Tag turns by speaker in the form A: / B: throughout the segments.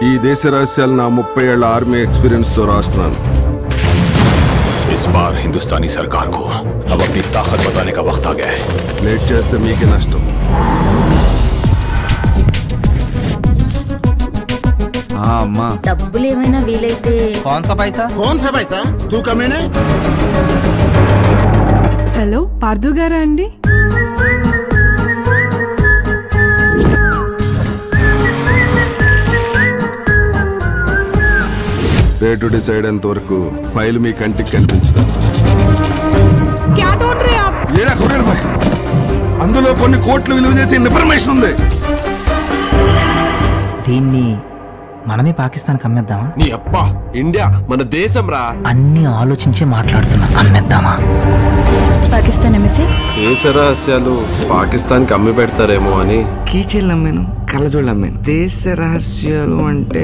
A: ఈ దేశ రహస్యాలు నా ముప్పై ఏళ్ల ఆర్మీ ఎక్స్పీరియన్స్ తో రాస్తున్నాను
B: इस बार हिंदुस्तानी सरकार को अब अपनी ताकत बताने का वक्त आ गया है
A: లేట్ చేస్తే మీకే నష్టం
C: అమ్మా
D: డబ్బులు ఏమైనా వీలైతే
C: कौन सा पैसा
E: कौन सा पैसा तू कमीने
F: హలో పార్థు గారా అండి
A: రేటు డిసైడ్ అయ్యేంత వరకు ఫైల్ మీ కంటికి కనిపించదు ఏడా కొరియర్ బాయ్ అందులో కొన్ని కోట్లు విలువ చేసే ఇన్ఫర్మేషన్ ఉంది
G: దీన్ని మనమే పాకిస్తాన్కి అమ్మేద్దామా
H: నీ అప్ప ఇండియా మన దేశం రా
G: అన్ని ఆలోచించే మాట్లాడుతున్నా అమ్మేద్దామా
F: పాకిస్తాన్ ఎంఎస్సీ
H: దేశ రహస్యాలు పాకిస్తాన్ కి అమ్మి పెడతారేమో అని
C: కీచీలు అమ్మాను కళ్ళజోళ్ళు అమ్మాను దేశ రహస్యాలు అంటే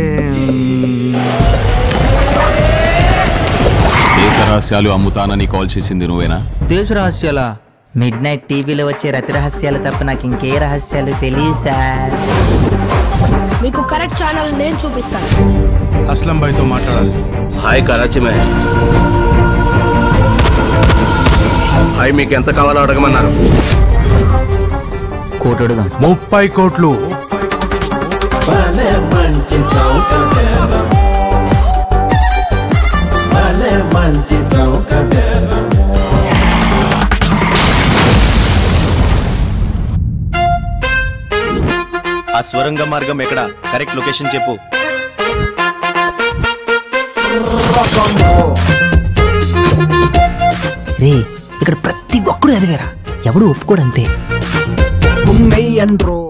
B: దేశ రహస్యాలు అమ్ముతానని కాల్ చేసింది నువ్వేనా
G: దేశ రహస్యాల మిడ్ నైట్ టీవీలో వచ్చే రతి రహస్యాలు తప్ప నాకు ఇంకే రహస్యాలు తెలియదు సార్
D: మీకు కరెక్ట్ ఛానల్ నేను చూపిస్తాను
C: అస్లం భాయ్తో మాట్లాడాలి
H: హాయ్ కరాచీ మే హాయ్ మీకు ఎంత కావాలో అడగమన్నారు
G: కోటడుదాం
C: ముప్పై కోట్లు
I: ఆ స్వరంగ మార్గం ఎక్కడ కరెక్ట్ లొకేషన్ చెప్పు
G: రే ఇక్కడ ప్రతి ఒక్కడు ఎదిగారా ఎవడు ఒప్పుకోడంతే
J: మెయ్యన్రో